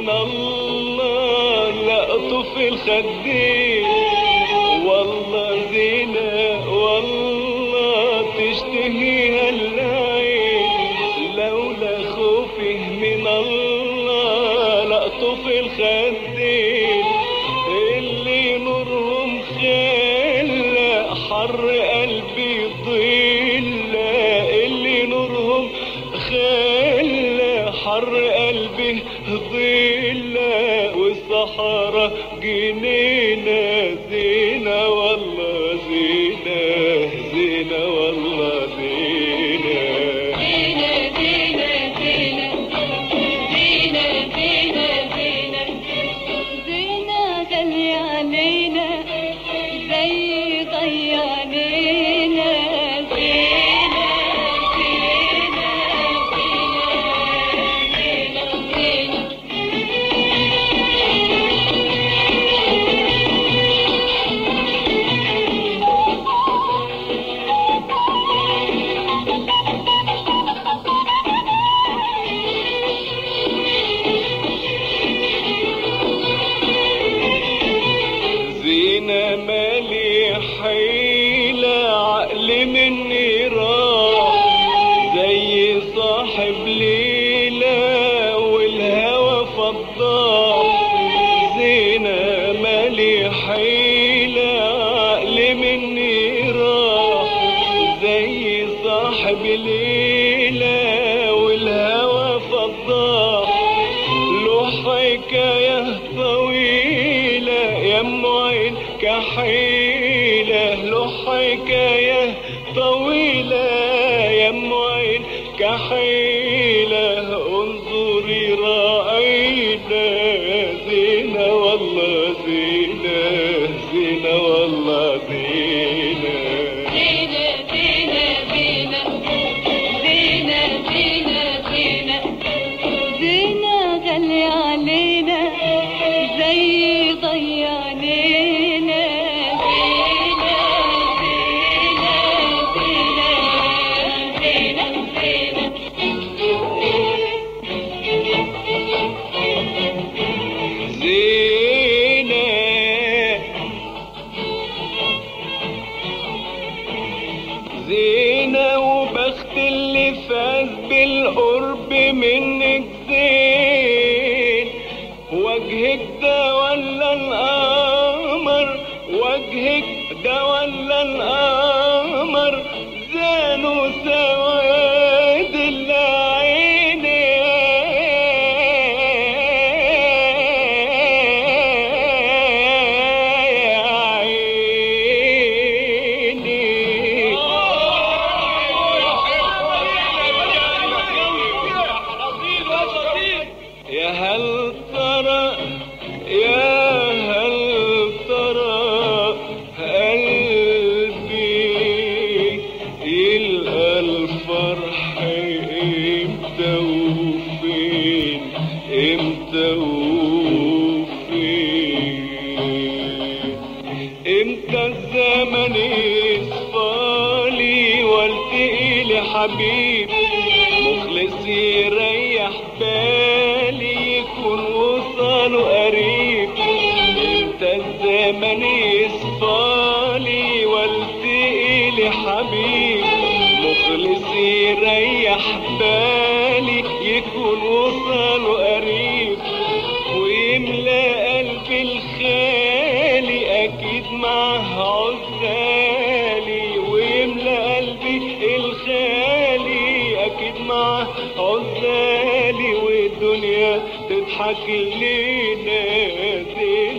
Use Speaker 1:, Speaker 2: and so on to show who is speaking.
Speaker 1: الله لقطه في الخدين والله زينة والله تشتهيها العين لولا خوفه من الله لقطه في الخدين اللي نورهم خلى حر قلبي ضلة اللي نورهم خلى حر قلبي ضلة والصحراء جنينة زينة والله زينة زينة والله زينة
Speaker 2: زينة زينة زينة زينة زينة زينة زينة غالية علينا زي ضي علينا زينة زينة زينة زينة زينة
Speaker 1: زينة مالي حيلة عقل مني راح زي صاحب ليلة والهوى فضاح زينة مالي حيلة عقل مني راح زي صاحب ليلة والهوى فضاح له حكاية طويلة يا ام عين كحيلة له حكاية طويلة يا ام عين كحيلة انظري رأينا زينة والله زينة زينة والله زينة
Speaker 2: زينة زينة زينة زينة زينة زينة زينة غالية علينا زي ضي علينا زينة زينة زينة زينة
Speaker 1: زينة زينة وبخت اللي فاز بالقرب منك زين وجهك ده ولا القمر وجهك ده ولا القمر زانوا سواد العين يا عيني يا هل ترى يا هل ترى قلبي يلقى الفرح امتى وفين امتى وفين امتى الزمن يصفالي والتقي لي حبيب مخلص يريح بالي يكون وصاله قريب امتى الزمن يصفالي والتقي لي حبيب مخلص يريح بالي يكون وصاله قريب ويملى قلبي الخالي اكيد معاه عزالي ويملى قلبي الخالي اكيد معاه عزالي والدنيا تضحك لينا زين